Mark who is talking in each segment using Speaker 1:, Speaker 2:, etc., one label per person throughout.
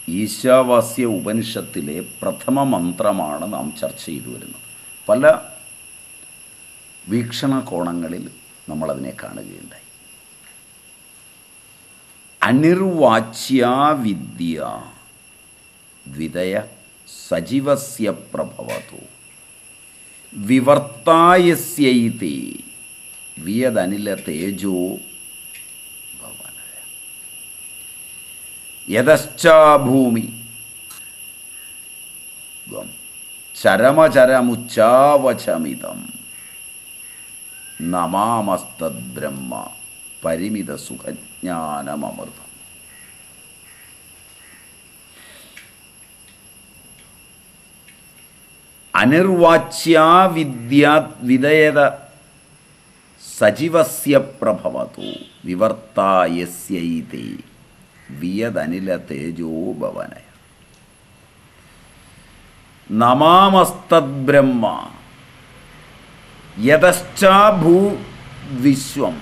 Speaker 1: ഈശാവാസ്യ ഉപനിഷത്തിലെ പ്രഥമ മന്ത്രമാണ് നാം ചർച്ച ചെയ്തു വരുന്നത് പല വീക്ഷണകോണങ്ങളിൽ നമ്മളതിനെ കാണുകയുണ്ടായി അനിർവാച്യാ വിദ്യ ദ്വിതയ സജീവസ്യ പ്രഭവതു വിവർത്തായസ്യൈതി വിയദനില തേജോ ഭവനയ യതശ്ചാഭൂമി ത്വം ചരമചരമുച്ചാവചമിതം നമാമസ്തദ്ബ്രഹ്മ പരിമിത സുഖജ്ഞാനമൃതം അനിർവാച്യാ വിദ്യാ വിധേയത സജീവസ്യ പ്രഭവതു വിവർത്തായസ്യൈതി വിയദനില തേജോ ഭവനയ നമാമസ്തദ്ബ്രഹ്മ യതശ്ചാഭൂ വിശ്വം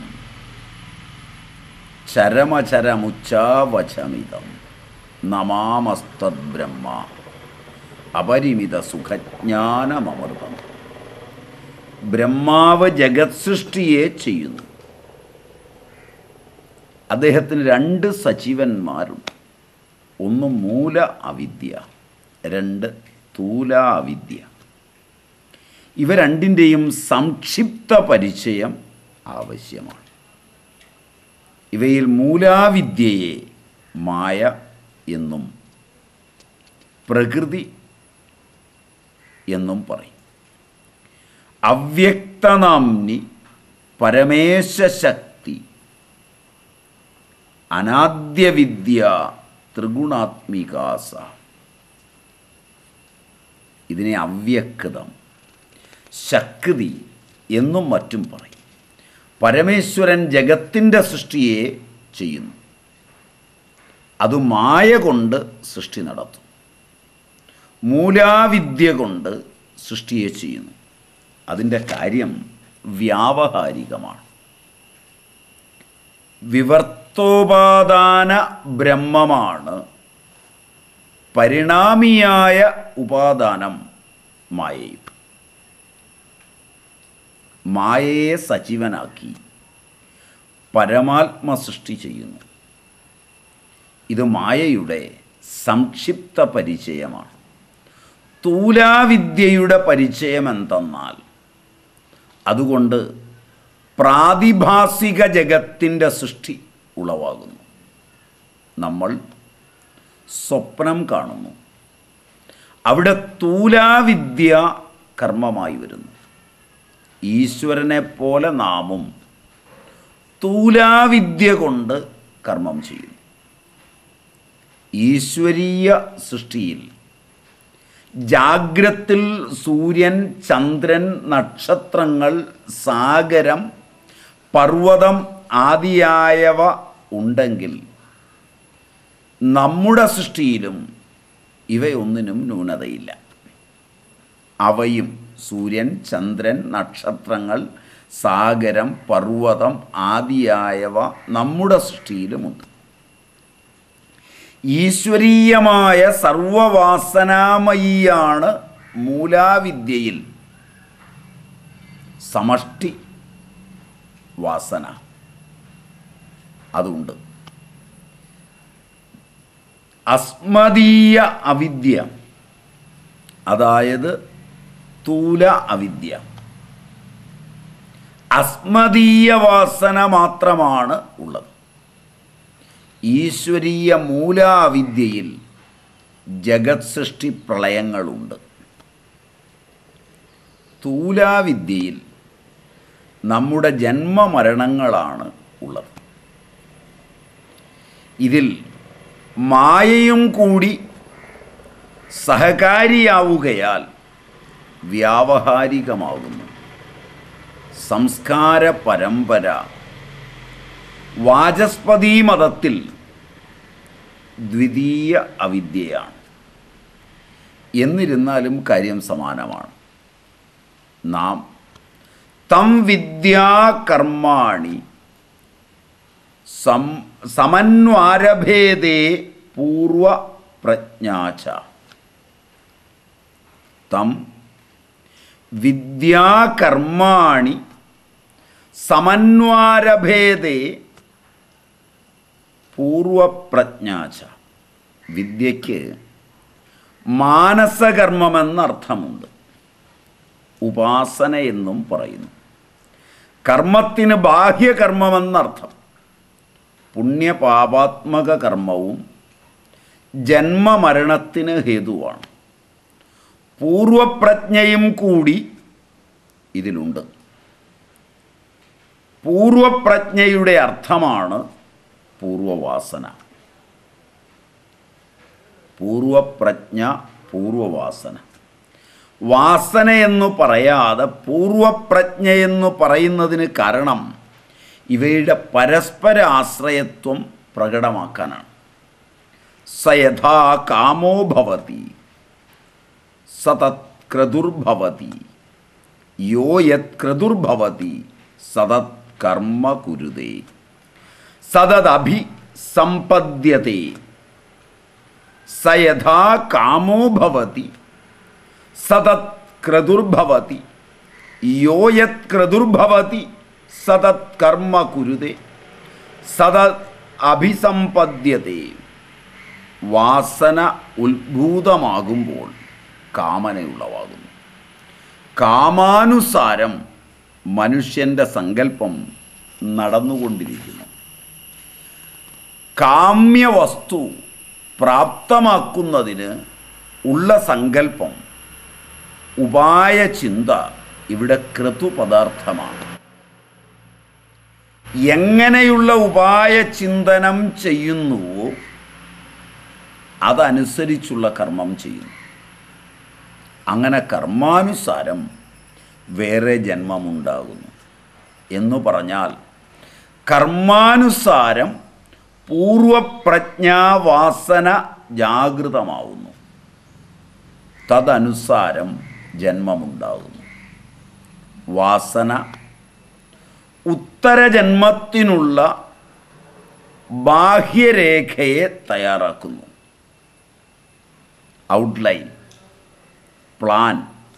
Speaker 1: ചരമചരമുച്ചാവചമിതം നമാമസ്തദ്ബ്രഹ്മ അപരിമിത സുഖജ്ഞാനമൃതം ബ്രഹ്മാവ് ജഗത് സൃഷ്ടിയെ ചെയ്യുന്നു അദ്ദേഹത്തിന് രണ്ട് സജീവന്മാരുണ്ട് ഒന്ന് മൂല അവിദ്യ രണ്ട് തൂല അവിദ്യ ഇവ രണ്ടിൻ്റെയും സംക്ഷിപ്ത പരിചയം ആവശ്യമാണ് ഇവയിൽ മൂലാവിദ്യയെ മായ എന്നും പ്രകൃതി എന്നും പറയും അവ്യക്തനാംനി പരമേശശക്തി അനാദ്യവിദ്യ ത്രിഗുണാത്മികാസ ഇതിനെ അവ്യക്തം ശക്തി എന്നും മറ്റും പറയും പരമേശ്വരൻ ജഗത്തിൻ്റെ സൃഷ്ടിയെ ചെയ്യുന്നു അത് മായ കൊണ്ട് സൃഷ്ടി നടത്തും മൂലാവിദ്യ കൊണ്ട് സൃഷ്ടിയെ ചെയ്യുന്നു അതിൻ്റെ കാര്യം വ്യാവഹാരികമാണ് വിവർത്തോപാദാന ബ്രഹ്മമാണ് പരിണാമിയായ ഉപാദാനം മായയും മായയെ സജീവനാക്കി പരമാത്മ സൃഷ്ടി ചെയ്യുന്നു ഇത് മായയുടെ സംക്ഷിപ്ത പരിചയമാണ് തൂലാവിദ്യയുടെ പരിചയം എന്തെന്നാൽ അതുകൊണ്ട് പ്രാതിഭാസിക ജഗത്തിൻ്റെ സൃഷ്ടി ഉളവാകുന്നു നമ്മൾ സ്വപ്നം കാണുന്നു അവിടെ തൂലാവിദ്യ കർമ്മമായി വരുന്നു ഈശ്വരനെ പോലെ നാമും തൂലാവിദ്യ കൊണ്ട് കർമ്മം ചെയ്യുന്നു ഈശ്വരീയ സൃഷ്ടിയിൽ ജാഗ്രത്തിൽ സൂര്യൻ ചന്ദ്രൻ നക്ഷത്രങ്ങൾ സാഗരം പർവ്വതം ആദിയായവ ഉണ്ടെങ്കിൽ നമ്മുടെ സൃഷ്ടിയിലും ഇവയൊന്നിനും ന്യൂനതയില്ല അവയും സൂര്യൻ ചന്ദ്രൻ നക്ഷത്രങ്ങൾ സാഗരം പർവ്വതം ആദിയായവ നമ്മുടെ സൃഷ്ടിയിലുമുണ്ട് ഈശ്വരീയമായ സർവവാസനാമയിയാണ് മൂലാവിദ്യയിൽ സമഷ്ടി വാസന അതുണ്ട് അസ്മദീയ അവിദ്യ അതായത് തൂല അവിദ്യ അസ്മദീയ വാസന മാത്രമാണ് ഉള്ളത് ഈശ്വരീയ മൂലാവിദ്യയിൽ ജഗത് സൃഷ്ടി പ്രളയങ്ങളുണ്ട് തൂലാവിദ്യയിൽ നമ്മുടെ ജന്മമരണങ്ങളാണ് ഉള്ളത് ഇതിൽ മായയും കൂടി സഹകാരിയാവുകയാൽ വ്യാവഹാരികമാകുന്നു സംസ്കാര പരമ്പര വാചസ്പതി മതത്തിൽ ദ്വിതീയ അവിദ്യയാണ് എന്നിരുന്നാലും കാര്യം സമാനമാണ് നാം തം വിദ്യാകർമാണി സം സമന്വാരഭേദേ പൂർവ പ്രജ്ഞാച തം വിദ്യാകർമാണി സമന്വാരഭേദേ പൂർവപ്രജ്ഞാച വിദ്യയ്ക്ക് മാനസകർമ്മമെന്നർത്ഥമുണ്ട് ഉപാസന എന്നും പറയുന്നു കർമ്മത്തിന് ബാഹ്യകർമ്മമെന്നർത്ഥം പുണ്യപാപാത്മക കർമ്മവും ജന്മമരണത്തിന് ഹേതുവാണ് പൂർവപ്രജ്ഞയും കൂടി ഇതിലുണ്ട് പൂർവപ്രജ്ഞയുടെ അർത്ഥമാണ് പൂർവവാസന പൂർവപ്രജ്ഞ പൂർവവാസന വാസന എന്ന് പറയാതെ പൂർവപ്രജ്ഞയെന്ന് പറയുന്നതിന് കാരണം ഇവയുടെ പരസ്പര ആശ്രയത്വം പ്രകടമാക്കാനാണ് സ യഥാ കാമോ ഭവതി സതത് ക്രതുർഭവതി യോ യത് ക്രതുർഭവതി സതത് കർമ്മ കുരുതേ സതദഭി സമ്പദ്യത്തെ സ യഥാ കാമോ ഭവതി സതത് ക്രതുർഭവതി യോ യത് ക്രതുർഭവതി സതത് കർമ്മ കുരുതേ സതത് അഭിസമ്പദ്യത്തെ വാസന ഉത്ഭൂതമാകുമ്പോൾ കാമനയുളവാകുന്നു കാമാനുസാരം മനുഷ്യൻ്റെ സങ്കല്പം നടന്നുകൊണ്ടിരിക്കുന്നു കാമ്യവസ്തു പ്രാപ്തമാക്കുന്നതിന് ഉള്ള സങ്കല്പം ഉപായ ചിന്ത ഇവിടെ ക്രതുപദാർത്ഥമാണ് എങ്ങനെയുള്ള ഉപായ ചിന്തനം ചെയ്യുന്നുവോ അതനുസരിച്ചുള്ള കർമ്മം ചെയ്യുന്നു അങ്ങനെ കർമാനുസാരം വേറെ ജന്മമുണ്ടാകുന്നു എന്നു പറഞ്ഞാൽ കർമാനുസാരം പൂർവപ്രജ്ഞാവാസന ജാഗൃതമാവുന്നു തദനുസാരം ജന്മമുണ്ടാകുന്നു വാസന ഉത്തരജന്മത്തിനുള്ള ബാഹ്യരേഖയെ തയ്യാറാക്കുന്നു ഔട്ട്ലൈൻ പ്ലാൻ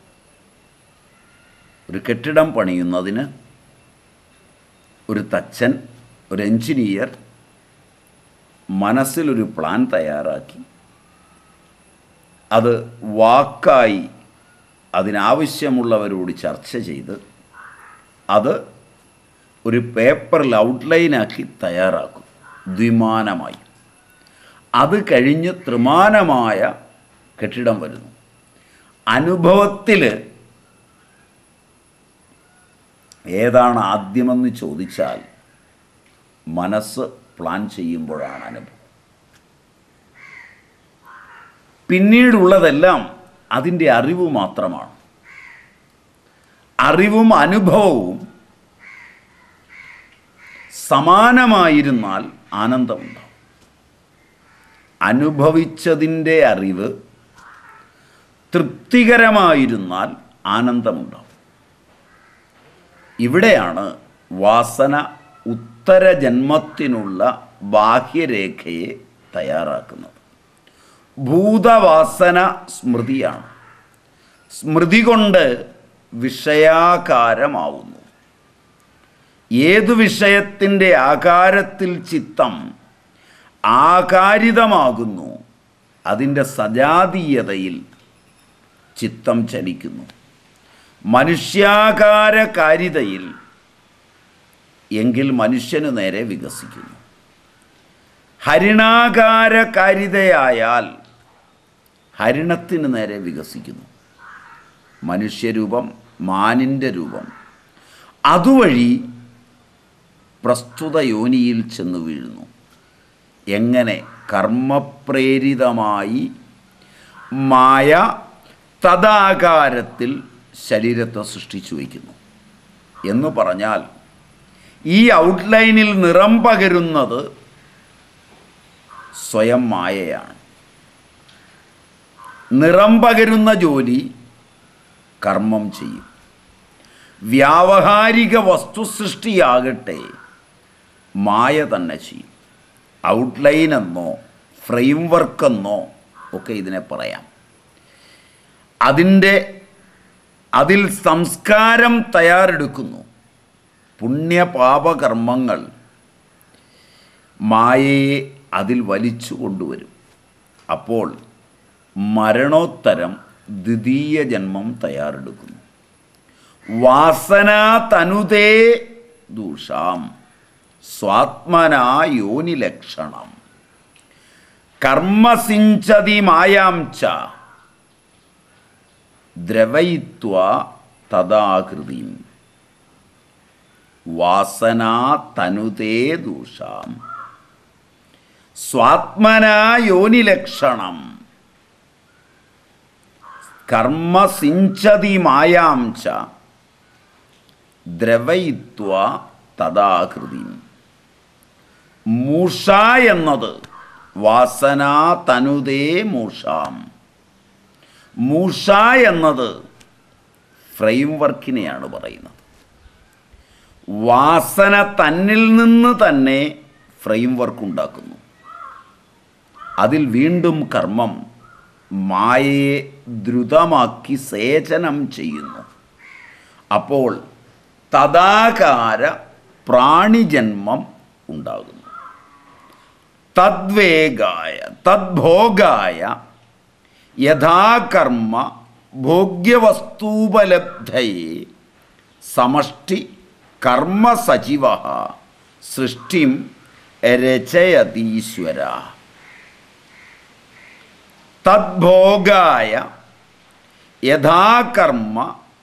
Speaker 1: ഒരു കെട്ടിടം പണിയുന്നതിന് ഒരു തച്ചൻ ഒരു എഞ്ചിനീയർ മനസ്സിലൊരു പ്ലാൻ തയ്യാറാക്കി അത് വാക്കായി അതിനാവശ്യമുള്ളവരോട് ചർച്ച ചെയ്ത് അത് ഒരു പേപ്പറിൽ ഔട്ട്ലൈനാക്കി തയ്യാറാക്കും ദ്വിമാനമായി അത് കഴിഞ്ഞ് ത്രിമാനമായ കെട്ടിടം വരുന്നു അനുഭവത്തിൽ ഏതാണ് ആദ്യമെന്ന് ചോദിച്ചാൽ മനസ്സ് പ്ലാൻ ചെയ്യുമ്പോഴാണ് അനുഭവം പിന്നീടുള്ളതെല്ലാം അതിൻ്റെ അറിവ് മാത്രമാണ് അറിവും അനുഭവവും സമാനമായിരുന്നാൽ ആനന്ദമുണ്ടാവും അനുഭവിച്ചതിൻ്റെ അറിവ് തൃപ്തികരമായിരുന്നാൽ ആനന്ദമുണ്ടാവും ഇവിടെയാണ് വാസന ഉത്തരജന്മത്തിനുള്ള ബാഹ്യരേഖയെ തയ്യാറാക്കുന്നത് ഭൂതവാസന സ്മൃതിയാണ് സ്മൃതി കൊണ്ട് വിഷയാകാരമാവുന്നു ഏതു വിഷയത്തിൻ്റെ ആകാരത്തിൽ ചിത്തം ആകാരിതമാകുന്നു അതിൻ്റെ സജാതീയതയിൽ ചിത്തം ചലിക്കുന്നു മനുഷ്യാകാരകാരിതയിൽ എങ്കിൽ മനുഷ്യന് നേരെ വികസിക്കുന്നു ഹരിണാകാരകാരിതയായാൽ ഹരിണത്തിന് നേരെ വികസിക്കുന്നു മനുഷ്യരൂപം മാനിൻ്റെ രൂപം അതുവഴി പ്രസ്തുത യോനിയിൽ ചെന്ന് വീഴുന്നു എങ്ങനെ കർമ്മപ്രേരിതമായി മായ തദാകാരത്തിൽ ശരീരത്തെ സൃഷ്ടിച്ചു വയ്ക്കുന്നു എന്ന് പറഞ്ഞാൽ ഈ ഔട്ട്ലൈനിൽ നിറം പകരുന്നത് സ്വയം മായയാണ് നിറം പകരുന്ന ജോലി കർമ്മം ചെയ്യും വ്യാവഹാരിക വസ്തുസൃഷ്ടിയാകട്ടെ മായ തന്നെ ചെയ്യും ഔട്ട്ലൈൻ എന്നോ ഫ്രെയിം വർക്കെന്നോ ഒക്കെ ഇതിനെ പറയാം അതിൻ്റെ അതിൽ സംസ്കാരം തയ്യാറെടുക്കുന്നു പുണ്യപാപകർമ്മങ്ങൾ മായയെ അതിൽ വലിച്ചു കൊണ്ടുവരും അപ്പോൾ മരണോത്തരം ദ്വിതീയ ജന്മം തയ്യാറെടുക്കുന്നു വാസനാ തനുതേ ദൂഷാം സ്വാത്മനാ യോനിലക്ഷണം കർമ്മസിഞ്ചതി മായാം ച ദ്രവയിത്വ തദാകൃതിം വാസനാ തനുതേ ദൂഷാം സ്വാത്മനാ യോനിലക്ഷണം കർമ്മസിഞ്ചതി മായാം ച ദ്രവയിത്വ തദാകൃതിം മൂഷ എന്നത് വാസനാ തനുതേ മൂഷാം മൂഷ എന്നത് ഫ്രെയിം വർക്കിനെയാണ് പറയുന്നത് വാസന തന്നിൽ നിന്ന് തന്നെ ഫ്രെയിം വർക്ക് ഉണ്ടാക്കുന്നു അതിൽ വീണ്ടും കർമ്മം മായയെ ദ്രുതമാക്കി സേചനം ചെയ്യുന്നു അപ്പോൾ തദാകാര പ്രാണിജന്മം ഉണ്ടാകുന്നു തദ്വേഗായ തദ്ഭോഗായ യഥാകർമ്മ ഭോഗ്യവസ്തൂപലബ്ധയെ സമഷ്ടി കർമ്മസചിവ സൃഷ്ടിം രചയതീശ്വര തദ്ഭോഗായ യഥാകർമ്മ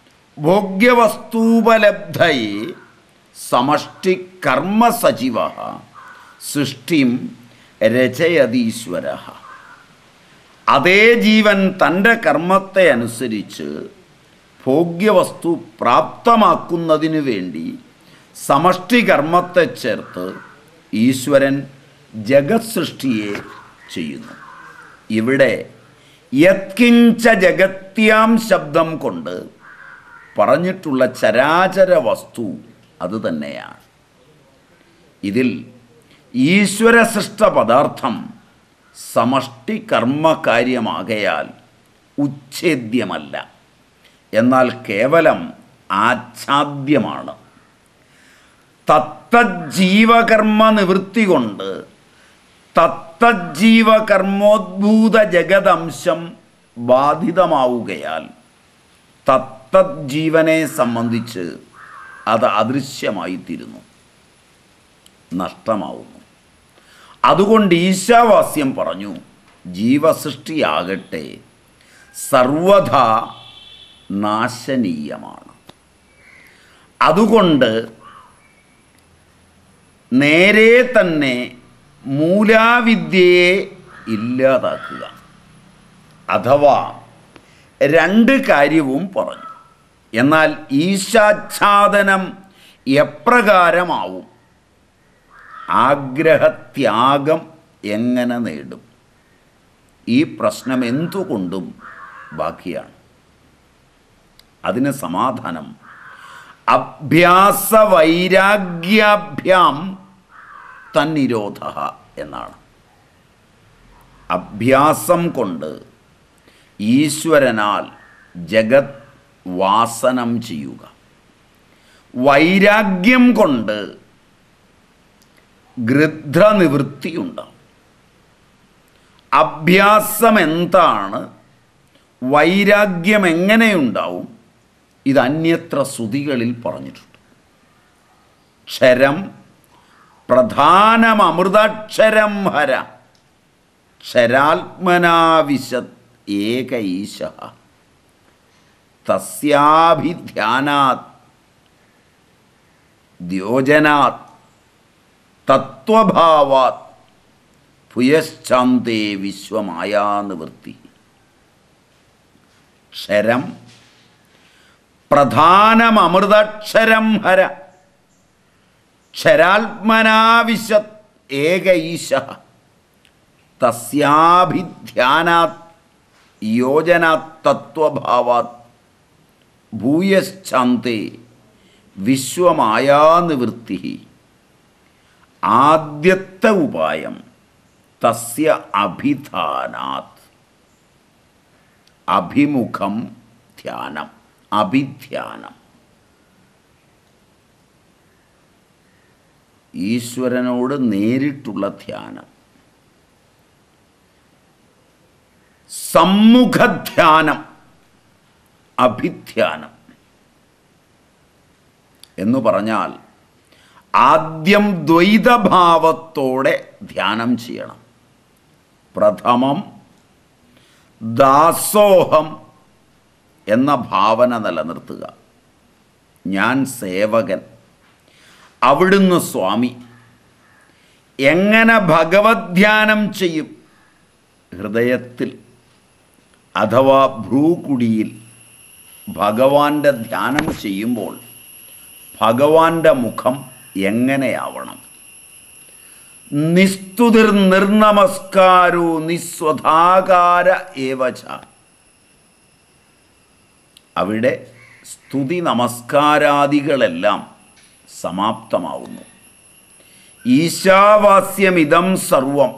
Speaker 1: ഭോഗ്യവസ്തൂപലബ്ധയെ സമഷ്ടി കർമ്മസചിവ സൃഷ്ടിം രചയതീശ്വര അതേ ജീവൻ തൻ്റെ കർമ്മത്തെ അനുസരിച്ച് ഭോഗ്യവസ്തു പ്രാപ്തമാക്കുന്നതിനു വേണ്ടി സമഷ്ടി കർമ്മത്തെ ചേർത്ത് ഈശ്വരൻ ജഗത് സൃഷ്ടിയെ ചെയ്യുന്നു ഇവിടെ യത്കിഞ്ച ജഗത്യാം ശബ്ദം കൊണ്ട് പറഞ്ഞിട്ടുള്ള ചരാചര വസ്തു അത് തന്നെയാണ് ഇതിൽ ഈശ്വര സൃഷ്ട പദാർത്ഥം സമഷ്ടി കർമ്മകാര്യമാകയാൽ ഉച്ഛേദ്യമല്ല എന്നാൽ കേവലം ആച്ഛാദ്യമാണ് തത്തജ്ജീവകർമ്മ നിവൃത്തി കൊണ്ട് തത്തജ്ജീവകർമ്മോദ്ഭൂത ജഗദംശം ബാധിതമാവുകയാൽ തത്തജ്ജീവനെ സംബന്ധിച്ച് അത് അദൃശ്യമായിത്തീരുന്നു നഷ്ടമാവുന്നു അതുകൊണ്ട് ഈശാവാസ്യം പറഞ്ഞു ജീവസൃഷ്ടിയാകട്ടെ സർവഥ നാശനീയമാണ് അതുകൊണ്ട് നേരെ തന്നെ മൂലാവിദ്യയെ ഇല്ലാതാക്കുക അഥവാ രണ്ട് കാര്യവും പറഞ്ഞു എന്നാൽ ഈശാച്ഛാദനം എപ്രകാരമാവും ആഗ്രഹത്യാഗം എങ്ങനെ നേടും ഈ പ്രശ്നം എന്തുകൊണ്ടും ബാക്കിയാണ് അതിന് സമാധാനം അഭ്യാസ വൈരാഗ്യാഭ്യാം തന്നിരോധ എന്നാണ് അഭ്യാസം കൊണ്ട് ഈശ്വരനാൽ ജഗത് വാസനം ചെയ്യുക വൈരാഗ്യം കൊണ്ട് ഗൃധ്രനിവൃത്തിയുണ്ടാവും അഭ്യാസം എന്താണ് വൈരാഗ്യം എങ്ങനെയുണ്ടാവും ഇത് അന്യത്ര ശ്രുതികളിൽ പറഞ്ഞിട്ടുണ്ട് ക്ഷരം പ്രധാനമൃതക്ഷരം ഹര ക്ഷരാത്മനാവിശത് ഏക ഈശ തസ്യാഭിധ്യാനാത് ദ്യോജനാത് തത്വഭാവാത് ഭുയശ്ചാന്തേ വിശ്വമായാനിവൃത്തി ക്ഷരം പ്രധാനമൃതക്ഷരം ഹര ക്ഷരാത്മനാവിശത് ഏക ഈശ തസ്യാഭിധ്യാനാത് യോജനാത് തത്വഭാവാത് ഭൂയശ്ചാന്തേ വിശ്വമായാനിവൃത്തി ആദ്യത്തെ ഉപായം തസ്യ അഭിധാനാത് അഭിമുഖം ധ്യാനം അഭിധ്യാനം ഈശ്വരനോട് നേരിട്ടുള്ള ധ്യാനം സമ്മുഖധ്യാനം അഭിധ്യാനം എന്ന് പറഞ്ഞാൽ ആദ്യം ദ്വൈതഭാവത്തോടെ ധ്യാനം ചെയ്യണം പ്രഥമം ദാസോഹം എന്ന ഭാവന നിലനിർത്തുക ഞാൻ സേവകൻ അവിടുന്ന് സ്വാമി എങ്ങനെ ഭഗവത് ധ്യാനം ചെയ്യും ഹൃദയത്തിൽ അഥവാ ഭ്രൂകുടിയിൽ ഭഗവാന്റെ ധ്യാനം ചെയ്യുമ്പോൾ ഭഗവാന്റെ മുഖം എങ്ങനെയാവണം നിസ്തുതിർ നിർനമസ്കാരോ നിസ്വധാകാര ഏവച അവിടെ സ്തുതി നമസ്കാരാദികളെല്ലാം സമാപ്തമാവുന്നു ഈശാവാസ്യമിതം സർവം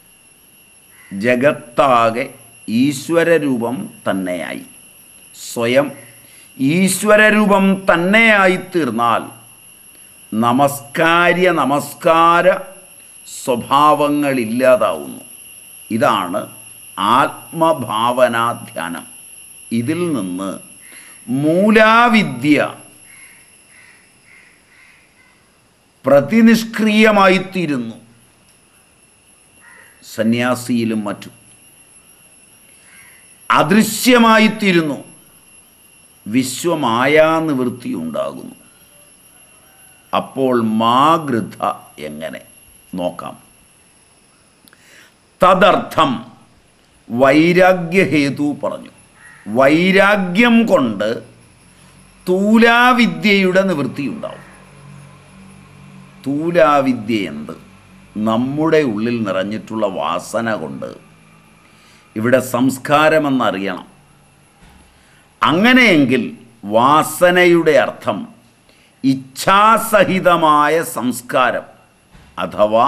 Speaker 1: ജഗത്താകെ ഈശ്വരരൂപം തന്നെയായി സ്വയം ഈശ്വരരൂപം തന്നെയായിത്തീർന്നാൽ നമസ്കാര്യ നമസ്കാര സ്വഭാവങ്ങളില്ലാതാവുന്നു ഇതാണ് ആത്മഭാവനാധ്യാനം ഇതിൽ നിന്ന് മൂലാവിദ്യ പ്രതിനിഷ്ക്രിയമായിത്തീരുന്നു സന്യാസിയിലും മറ്റും അദൃശ്യമായിത്തീരുന്നു വിശ്വമായാനിവൃത്തി ഉണ്ടാകുന്നു അപ്പോൾ മാഗൃത എങ്ങനെ നോക്കാം തദർത്ഥം വൈരാഗ്യഹേതു പറഞ്ഞു വൈരാഗ്യം കൊണ്ട് തൂലാവിദ്യയുടെ നിവൃത്തിയുണ്ടാവും തൂലാവിദ്യ എന്ത് നമ്മുടെ ഉള്ളിൽ നിറഞ്ഞിട്ടുള്ള വാസന കൊണ്ട് ഇവിടെ സംസ്കാരമെന്നറിയണം അങ്ങനെയെങ്കിൽ വാസനയുടെ അർത്ഥം ഇച്ഛാസഹിതമായ സംസ്കാരം അഥവാ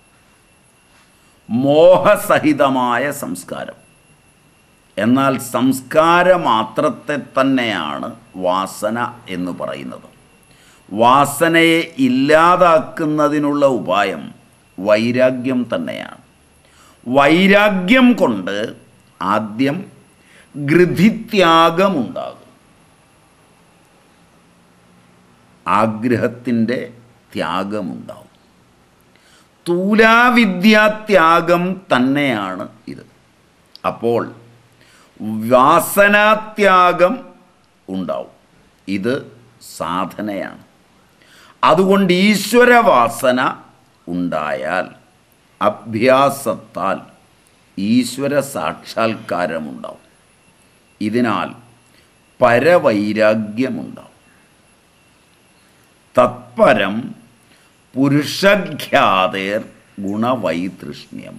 Speaker 1: മോഹസഹിതമായ സംസ്കാരം എന്നാൽ സംസ്കാര മാത്രത്തെ തന്നെയാണ് വാസന എന്ന് പറയുന്നത് വാസനയെ ഇല്ലാതാക്കുന്നതിനുള്ള ഉപായം വൈരാഗ്യം തന്നെയാണ് വൈരാഗ്യം കൊണ്ട് ആദ്യം ഗൃധിത്യാഗമുണ്ടാകും ആഗ്രഹത്തിൻ്റെ ത്യാഗമുണ്ടാവും തൂലാവിദ്യാത്യാഗം തന്നെയാണ് ഇത് അപ്പോൾ വാസനാത്യാഗം ഉണ്ടാവും ഇത് സാധനയാണ് അതുകൊണ്ട് ഈശ്വരവാസന ഉണ്ടായാൽ അഭ്യാസത്താൽ ഈശ്വര സാക്ഷാത്കാരമുണ്ടാവും ഇതിനാൽ പരവൈരാഗ്യമുണ്ടാവും തത്പരം പുരുഷഖ്യാതേർ ഗുണവൈതൃഷ്ണ്യം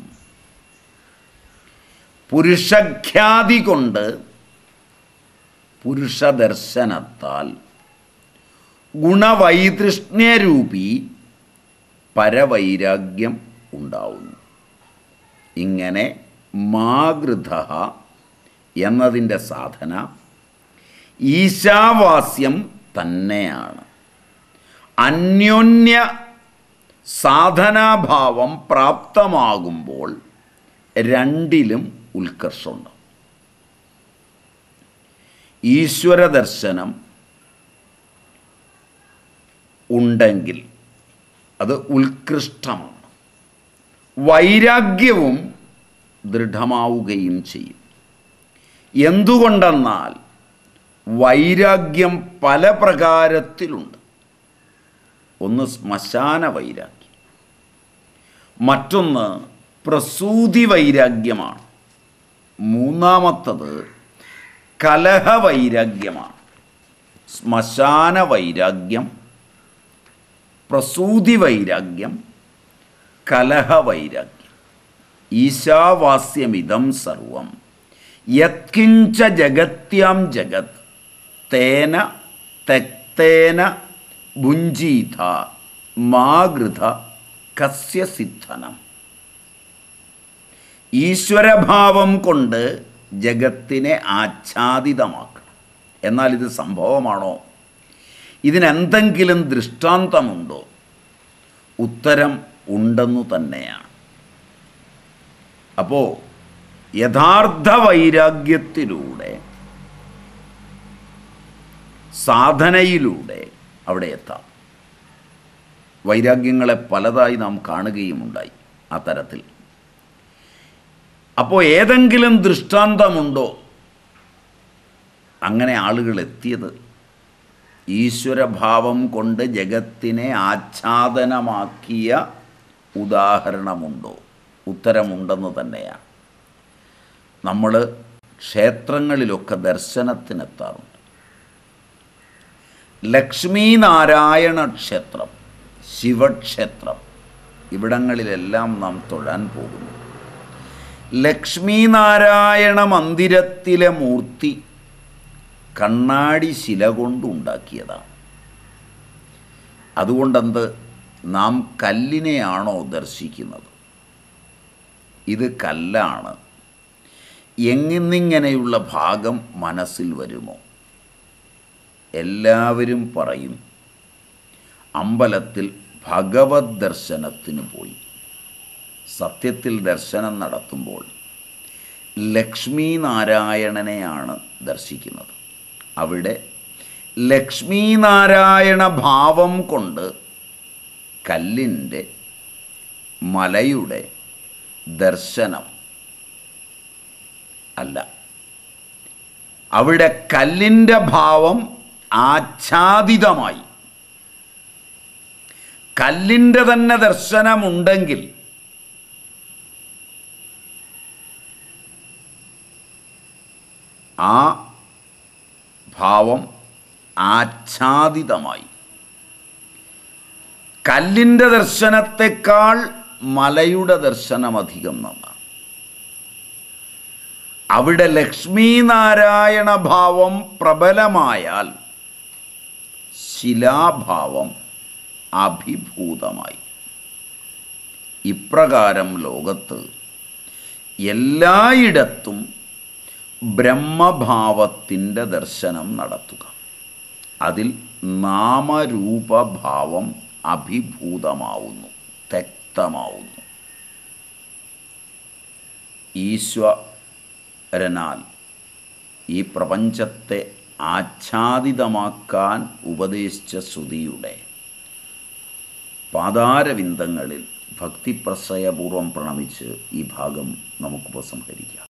Speaker 1: പുരുഷഖ്യാതി കൊണ്ട് പുരുഷദർശനത്താൽ ഗുണവൈതൃഷ്ണ്യരൂപി പരവൈരാഗ്യം ഉണ്ടാവുന്നു ഇങ്ങനെ മാഗൃത എന്നതിൻ്റെ സാധന ഈശാവാസ്യം തന്നെയാണ് അന്യോന്യ സാധനാഭാവം പ്രാപ്തമാകുമ്പോൾ രണ്ടിലും ഉത്കർഷമുണ്ടാവും ഈശ്വര ദർശനം ഉണ്ടെങ്കിൽ അത് ഉത്കൃഷ്ടമാണ് വൈരാഗ്യവും ദൃഢമാവുകയും ചെയ്യും എന്തുകൊണ്ടെന്നാൽ വൈരാഗ്യം പല പ്രകാരത്തിലുണ്ട് ഒന്ന് ശ്മശാന വൈരാഗ്യം മറ്റൊന്ന് പ്രസൂതി വൈരാഗ്യമാണ് മൂന്നാമത്തത് കലഹവൈരാഗ്യമാണ് ശ്മശാന വൈരാഗ്യം പ്രസൂതി വൈരാഗ്യം കലഹവൈരാഗ്യം ഈശാവാസ്യമിതം സർവം യത്കിഞ്ച ജഗത്യാം ജഗത് തേന തെക്തേന ഭുഞ്ചീത മാഗൃത കസ്യ സിദ്ധനം ഈശ്വരഭാവം കൊണ്ട് ജഗത്തിനെ ആച്ഛാദിതമാക്കണം എന്നാൽ ഇത് സംഭവമാണോ ഇതിനെന്തെങ്കിലും ദൃഷ്ടാന്തമുണ്ടോ ഉത്തരം ഉണ്ടെന്നു തന്നെയാണ് അപ്പോൾ യഥാർത്ഥ വൈരാഗ്യത്തിലൂടെ സാധനയിലൂടെ അവിടെ എത്താം വൈരാഗ്യങ്ങളെ പലതായി നാം കാണുകയുമുണ്ടായി ആ തരത്തിൽ അപ്പോൾ ഏതെങ്കിലും ദൃഷ്ടാന്തമുണ്ടോ അങ്ങനെ ആളുകൾ എത്തിയത് ഈശ്വരഭാവം കൊണ്ട് ജഗത്തിനെ ആച്ഛാദനമാക്കിയ ഉദാഹരണമുണ്ടോ ഉത്തരമുണ്ടെന്ന് തന്നെയാണ് നമ്മൾ ക്ഷേത്രങ്ങളിലൊക്കെ ദർശനത്തിനെത്താറുണ്ട് ലക്ഷ്മീനാരായണ ക്ഷേത്രം ശിവക്ഷേത്രം ഇവിടങ്ങളിലെല്ലാം നാം തൊഴാൻ പോകുന്നു ലക്ഷ്മീനാരായണ മന്ദിരത്തിലെ മൂർത്തി കണ്ണാടി ശില കൊണ്ടുണ്ടാക്കിയതാണ് അതുകൊണ്ടെന്ത് നാം കല്ലിനെയാണോ ദർശിക്കുന്നത് ഇത് കല്ലാണ് എങ്ങിന്നിങ്ങനെയുള്ള ഭാഗം മനസ്സിൽ വരുമോ എല്ലാവരും പറയും അമ്പലത്തിൽ ഭഗവത് ദർശനത്തിന് പോയി സത്യത്തിൽ ദർശനം നടത്തുമ്പോൾ ലക്ഷ്മി നാരായണനെയാണ് ദർശിക്കുന്നത് അവിടെ ലക്ഷ്മി നാരായണ ഭാവം കൊണ്ട് കല്ലിൻ്റെ മലയുടെ ദർശനം അല്ല അവിടെ കല്ലിൻ്റെ ഭാവം ആച്ഛാദിതമായി കല്ലിൻ്റെ തന്നെ ദർശനമുണ്ടെങ്കിൽ ആ ഭാവം ആച്ഛാദിതമായി കല്ലിൻ്റെ ദർശനത്തെക്കാൾ മലയുടെ ദർശനം അധികം നന്നാണ് അവിടെ ലക്ഷ്മീനാരായണ ഭാവം പ്രബലമായാൽ ശിലാഭാവം അഭിഭൂതമായി ഇപ്രകാരം ലോകത്ത് എല്ലായിടത്തും ബ്രഹ്മഭാവത്തിൻ്റെ ദർശനം നടത്തുക അതിൽ നാമരൂപഭാവം അഭിഭൂതമാവുന്നു വ്യക്തമാവുന്നു ഈശ്വരനാൽ ഈ പ്രപഞ്ചത്തെ ആച്ഛാദിതമാക്കാൻ ഉപദേശിച്ച ശ്രുതിയുടെ പാതാരവിന്ദങ്ങളിൽ ഭക്തിപ്രസയപൂർവം പ്രണമിച്ച് ഈ ഭാഗം നമുക്ക് ഉപസംഹരിക്കാം